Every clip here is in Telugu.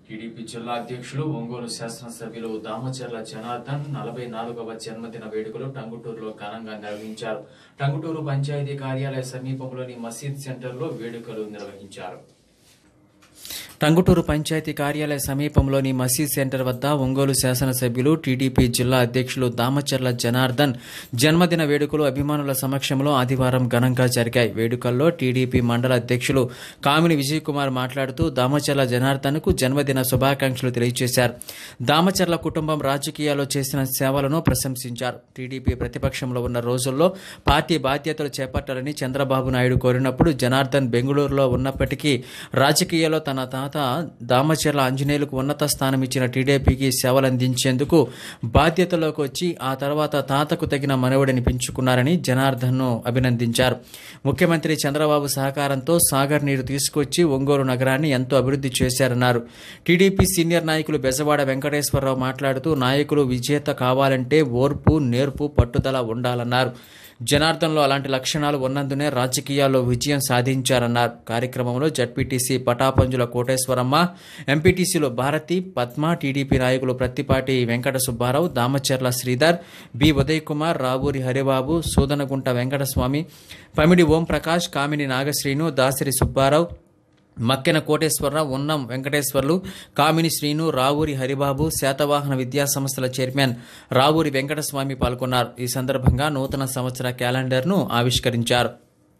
టీడీపీ జిల్లా అధ్యక్షులు ఒంగోలు శాసనసభ్యులు దామచర్ల జనార్దన్ నలభై నాలుగవ జన్మదిన వేడుకలు టంగుటూరులో ఘనంగా నిర్వహించారు టంగుటూరు పంచాయతీ కార్యాలయ సమీపంలోని మసీద్ సెంటర్లో వేడుకలు నిర్వహించారు టంగుటూరు పంచాయతీ కార్యాలయ సమీపంలోని మసీద్ సెంటర్ వద్ద ఒంగోలు శాసనసభ్యులు టీడీపీ జిల్లా అధ్యక్షులు దామచర్ల జనార్దన్ జన్మదిన వేడుకలు అభిమానుల సమక్షంలో ఆదివారం ఘనంగా జరిగాయి వేడుకల్లో టీడీపీ మండల అధ్యక్షులు కామిని విజయ్ కుమార్ మాట్లాడుతూ దామచర్ల జనార్దన్కు జన్మదిన శుభాకాంక్షలు తెలియజేశారు దామచర్ల కుటుంబం రాజకీయాల్లో చేసిన సేవలను ప్రశంసించారు టీడీపీ ప్రతిపక్షంలో ఉన్న రోజుల్లో పార్టీ బాధ్యతలు చేపట్టాలని చంద్రబాబు నాయుడు కోరినప్పుడు జనార్దన్ బెంగళూరులో ఉన్నప్పటికీ రాజకీయాల్లో తన తాత దామచర్ల ఆంజనేయులకు ఉన్నత స్థానం ఇచ్చిన టీడీపీకి సేవలందించేందుకు బాధ్యతలోకి వచ్చి ఆ తర్వాత తాతకు తగిన మనవడిని పెంచుకున్నారని జనార్దన్ను అభినందించారు ముఖ్యమంత్రి చంద్రబాబు సహకారంతో సాగర్ నీరు తీసుకొచ్చి ఒంగోలు నగరాన్ని ఎంతో అభివృద్ధి చేశారన్నారు టీడీపీ సీనియర్ నాయకులు బెజవాడ వెంకటేశ్వరరావు మాట్లాడుతూ నాయకులు విజేత కావాలంటే ఓర్పు నేర్పు పట్టుదల ఉండాలన్నారు జనార్దన్లో అలాంటి లక్షణాలు ఉన్నందునే రాజకీయాల్లో విజయం సాధించారన్నారు కార్యక్రమంలో జడ్పీటీసీ పటాపంజుల కోటేశ్వరమ్మ ఎంపీటీసీలో భారతి పద్మ టీడీపీ నాయకులు ప్రత్తిపాటి వెంకట సుబ్బారావు దామచర్ల శ్రీధర్ బి ఉదయ్ కుమార్ రావూరి హరిబాబు సూదనగుంట వెంకటస్వామి పమిడి ఓంప్రకాష్ కామిని నాగశ్రీను దాసిరి సుబ్బారావు మక్కెన కోటేశ్వరరావు ఉన్నం వెంకటేశ్వర్లు కామిని శ్రీను రావూరి హరిబాబు శాతవాహన విద్యా సంస్థల చైర్మన్ రావూరి వెంకటస్వామి పాల్గొన్నారు ఈ సందర్భంగా నూతన సంవత్సర క్యాలెండర్ను ఆవిష్కరించారు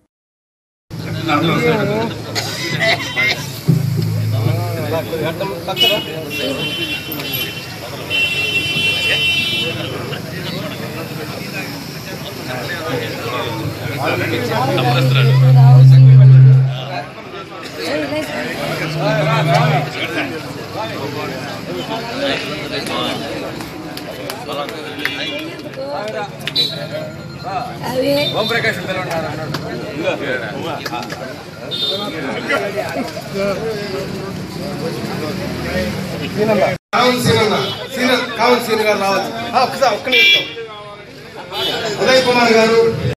అవి కావాలి సీన్ అన్న సీన్ కావాలి సీన్ గారు రావచ్చు ఆ, ఒక్కసారి ఒక్క నిమిషం ఉదయ్ కుమార్ గారు